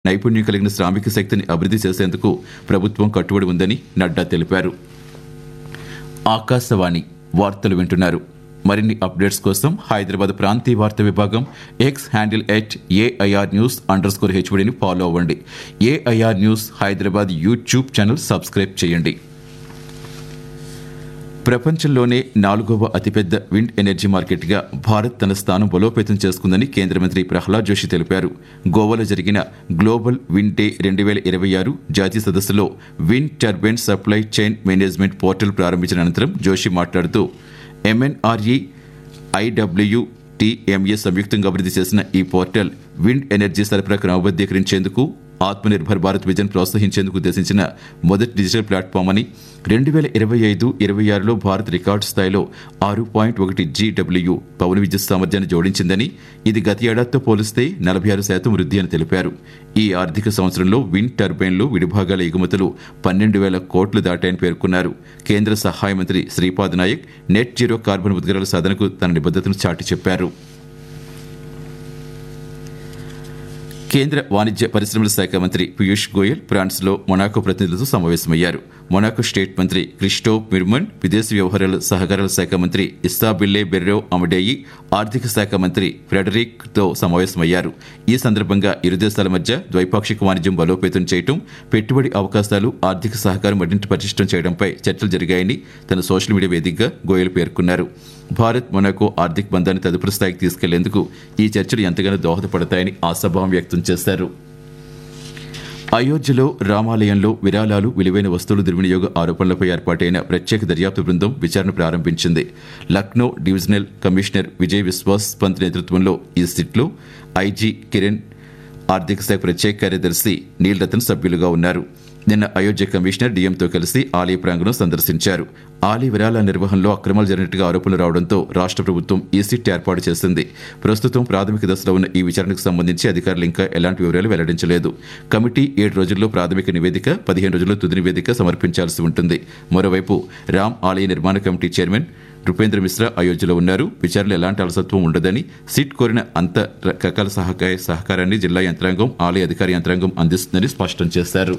నైపుణ్యం కలిగిన శ్రామిక శక్తిని అభివృద్ధి చేసేందుకు ప్రభుత్వం కట్టుబడి ఉందని నడ్డా తెలిపారు ఆకాశవాణి వార్తలు వింటున్నారు మరిన్ని అప్డేట్స్ కోసం హైదరాబాద్ ప్రాంతీయ వార్తా విభాగం X handle at AIR news under score హెచ్బడిని ఫాలో అవ్వండి AIR news Hyderabad YouTube channel subscribe చేయండి ప్రపంచంలోనే నాలుగవ అతిపెద్ద విండ్ ఎనర్జీ మార్కెట్గా భారత్ తన స్థానం బలోపేతం చేసుకుందని కేంద్ర మంత్రి ప్రహ్లాద్ జోషి తెలిపారు గోవాలో జరిగిన గ్లోబల్ విండ్ డే రెండు వేల ఇరవై ఆరు జాతీయ సదస్సులో wind turbine supply chain management portal ప్రారంభించిన అనంతరం జోషి మాట్లాడుతూ ఎంఎన్ఆర్ఈ ఐడబ్ల్యూ టీఎంఏ సంయుక్తంగా అభివృద్ధి చేసిన ఈ పోర్టల్ విండ్ ఎనర్జీ సరఫరా క్రమబద్ధీకరించేందుకు ఆత్మనిర్భర్ భారత్ విజన్ ప్రోత్సహించేందుకు ఉద్దేశించిన మొదటి డిజిటల్ ప్లాట్ఫామ్ అని రెండు వేల ఇరవై ఐదు ఇరవై ఆరులో భారత్ రికార్డు స్థాయిలో ఆరు పాయింట్ ఒకటి జీడబ్ల్యూ పవన విద్యుత్ సామర్థ్యాన్ని జోడించిందని ఇది గత ఏడాదితో పోలిస్తే నలభై ఆరు శాతం వృద్ధి అని తెలిపారు ఈ ఆర్థిక సంవత్సరంలో విండ్ టర్బైన్లు విడిభాగాల ఎగుమతులు పన్నెండు వేల కోట్లు దాటాయని పేర్కొన్నారు కేంద్ర సహాయ మంత్రి Shripad Naik net zero carbon ఉద్గారాల సాధనకు తన నిబద్ధతను చాటి చెప్పారు కేంద్ర వాణిజ్య పరిశ్రమల శాఖ మంత్రి పీయూష్ గోయల్ ఫ్రాన్స్లో మొనాకో ప్రతినిధులతో సమావేశమయ్యారు మొనాకో స్టేట్ మంత్రి క్రిస్టో మిర్మన్ విదేశీ వ్యవహారాల సహకారాల శాఖ మంత్రి ఇస్తాబిల్లే బెర్రో అమడేయి ఆర్థిక శాఖ మంత్రి ఫ్రెడరిక్ తో సమావేశమయ్యారు ఈ సందర్భంగా ఇరు దేశాల మధ్య ద్వైపాక్షిక వాణిజ్యం బలోపేతం చేయడం పెట్టుబడి అవకాశాలు ఆర్థిక సహకారం మరింత పటిష్టం చేయడంపై చర్చలు జరిగాయని తన సోషల్ మీడియా వేదికగా గోయల్ పేర్కొన్నారు భారత్ మొనాకో ఆర్థిక బంధాన్ని తదుపరి స్థాయికి తీసుకెళ్లేందుకు ఈ చర్చలు ఎంతగానో దోహదపడతాయని ఆశాభావం వ్యక్తం చేశారు అయోధ్యలో రామాలయంలో విరాళాలు విలువైన వస్తువుల దుర్వినియోగ ఆరోపణలపై ఏర్పాటైన ప్రత్యేక దర్యాప్తు బృందం విచారణ ప్రారంభించింది లక్నో డివిజనల్ కమిషనర్ విజయ్ విశ్వాస్ పంత్ నేతృత్వంలో ఈ సిట్లో ఐజీ కిరణ్ ఆర్థిక శాఖ ప్రత్యేక కార్యదర్శి నీల్ రతన్ సభ్యులుగా ఉన్నారు నిన్న అయోధ్య కమిషనర్ డిఎంతో కలిసి ఆలయ ప్రాంగణం సందర్శించారు ఆలయ విరాళ నిర్వహణలో అక్రమాలు జరిగినట్టుగా ఆరోపణలు రావడంతో రాష్ట్ర ప్రభుత్వం ఈ సిట్ ఏర్పాటు చేసింది ప్రస్తుతం ప్రాథమిక దశలో ఉన్న ఈ విచారణకు సంబంధించి అధికారులు ఇంకా ఎలాంటి వివరాలు వెల్లడించలేదు కమిటీ ఏడు రోజుల్లో ప్రాథమిక నివేదిక పదిహేను రోజుల్లో తుది నివేదిక సమర్పించాల్సి ఉంటుంది మరోవైపు రామ్ ఆలయ నిర్మాణ కమిటీ చైర్మన్ నృపేంద్ర మిశ్రా అయోధ్యలో ఉన్నారు విచారణలో ఎలాంటి అలసత్వం ఉండదని సిట్ కోరిన అంత రకాల సహకార సహకారాన్ని జిల్లా యంత్రాంగం ఆలయ అధికార యంత్రాంగం అందిస్తుందని స్పష్టం చేశారు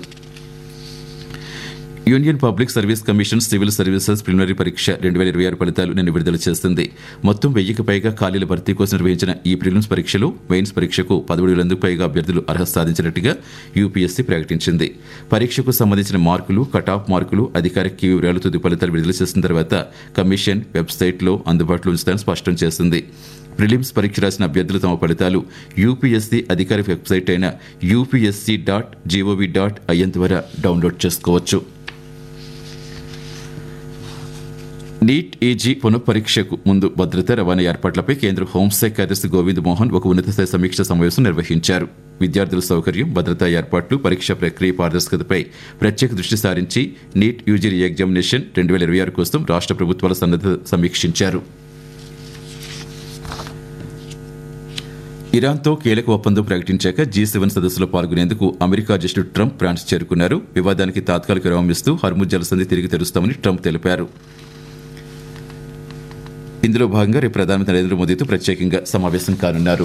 Union Public Service Commission civil services preliminary పరీక్ష రెండు వేల ఇరవై ఆరు ఫలితాలు నిన్న విడుదల చేస్తుంది మొత్తం వెయ్యికి పైగా ఖాళీల భర్తీ కోసం నిర్వహించిన ఈ ప్రిలిమ్స్ పరీక్షలో మెయిన్స్ పరీక్షకు పదమూడు వేలందుకు పైగా అభ్యర్థులు అర్హత సాధించినట్టుగా యూపీఎస్సీ ప్రకటించింది పరీక్షకు సంబంధించిన మార్కులు కటాఫ్ మార్కులు అధికారిక కీ వివరాలు తుది ఫలితాలు విడుదల చేసిన తర్వాత కమిషన్ వెబ్సైట్లో అందుబాటులో ఉంచుతారని స్పష్టం చేసింది ప్రిలిమ్స్ పరీక్ష రాసిన అభ్యర్థులు తమ ఫలితాలు యూపీఎస్సీ అధికారిక వెబ్సైట్ అయిన UPSC dot GOV dot IN ద్వారా డౌన్లోడ్ చేసుకోవచ్చు నీట్ ఈజీ పునఃపరీక్షకు ముందు భద్రత రవాణా ఏర్పాట్లపై కేంద్ర హోంశాఖ కార్యదర్శి గోవింద్ మోహన్ ఒక ఉన్నతస్థాయి సమీక్ష సమావేశం నిర్వహించారు విద్యార్థుల సౌకర్యం భద్రతా ఏర్పాట్లు పరీక్ష ప్రక్రియ పారదర్శకతపై ప్రత్యేక దృష్టి సారించి నీట్ యూజీ ఎగ్జామినేషన్ రెండు వేల ఇరవై ఆరు కోసం రాష్ట్ర ప్రభుత్వాల సన్నద్ధత సమీక్షించారు ఇరాన్తో కీలక ఒప్పందం ప్రకటించాక జీ సెవెన్ సదస్సులో పాల్గొనేందుకు అమెరికా అధ్యక్షుడు ట్రంప్ ఫ్రాన్స్ చేరుకున్నారు వివాదానికి తాత్కాలిక విరామం ఇస్తూ హర్ముజ్ జలసంధి తిరిగి తెరుస్తామని ట్రంప్ తెలిపారు ఇందులో భాగంగా రేపు ప్రధానమంత్రి నరేంద్ర మోదీతో ప్రత్యేకంగా సమావేశం కానున్నారు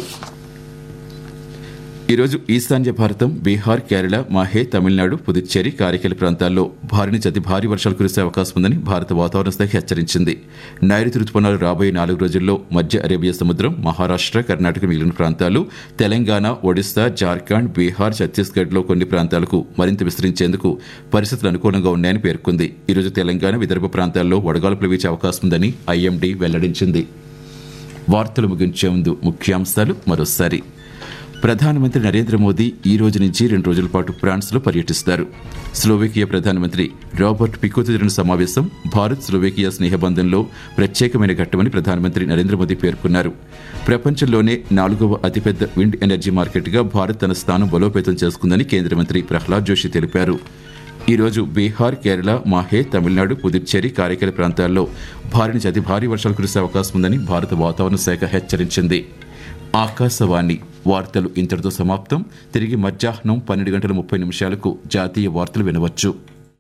ఈరోజు ఈశాన్య భారతం బీహార్ కేరళ మాహే తమిళనాడు పుదుచ్చేరి కారికేల ప్రాంతాల్లో భారీ నుంచి అతి భారీ వర్షాలు కురిసే అవకాశం ఉందని భారత వాతావరణ శాఖ హెచ్చరించింది నైరుతి రుతుపవనాలు రాబోయే నాలుగు రోజుల్లో మధ్య అరేబియా సముద్రం మహారాష్ట్ర కర్ణాటక మిగిలిన ప్రాంతాలు తెలంగాణ ఒడిశా జార్ఖండ్ బీహార్ ఛత్తీస్గఢ్లో కొన్ని ప్రాంతాలకు మరింత విస్తరించేందుకు పరిస్థితులు అనుకూలంగా ఉన్నాయని పేర్కొంది ఈరోజు తెలంగాణ విదర్భ ప్రాంతాల్లో వడగాల్పులు వీచే అవకాశం ఉందని ఐఎండీ వెల్లడించింది వార్తలు ముగించే ముందు ముఖ్యాంశాలు మరోసారి ప్రధానమంత్రి నరేంద్ర మోదీ ఈ రోజు నుంచి రెండు రోజుల పాటు ఫ్రాన్స్లో పర్యటిస్తారు స్లోవేకియా ప్రధానమంత్రి రాబర్ట్ పికోతో జరిగిన సమావేశం భారత్ స్లోవేకియా స్నేహబంధంలో ప్రత్యేకమైన ఘట్టమని ప్రధానమంత్రి నరేంద్ర మోదీ పేర్కొన్నారు ప్రపంచంలోనే నాలుగవ అతిపెద్ద విండ్ ఎనర్జీ మార్కెట్గా భారత్ తన స్థానం బలోపేతం చేసుకుందని కేంద్ర మంత్రి ప్రహ్లాద్ జోషి తెలిపారు ఈ రోజు బీహార్ కేరళ మాహే తమిళనాడు పుదుచ్చేరి కారైకల ప్రాంతాల్లో భారీ నుంచి అతి భారీ వర్షాలు కురిసే అవకాశం ఉందని భారత వాతావరణ శాఖ హెచ్చరించింది ఆకాశవాణి వార్తలు ఇంతటితో సమాప్తం తిరిగి మధ్యాహ్నం పన్నెండు గంటల ముప్పై నిమిషాలకు జాతీయ వార్తలు వినవచ్చు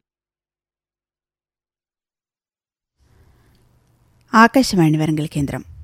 ఆకాశవాణి వరంగల్ కేంద్రం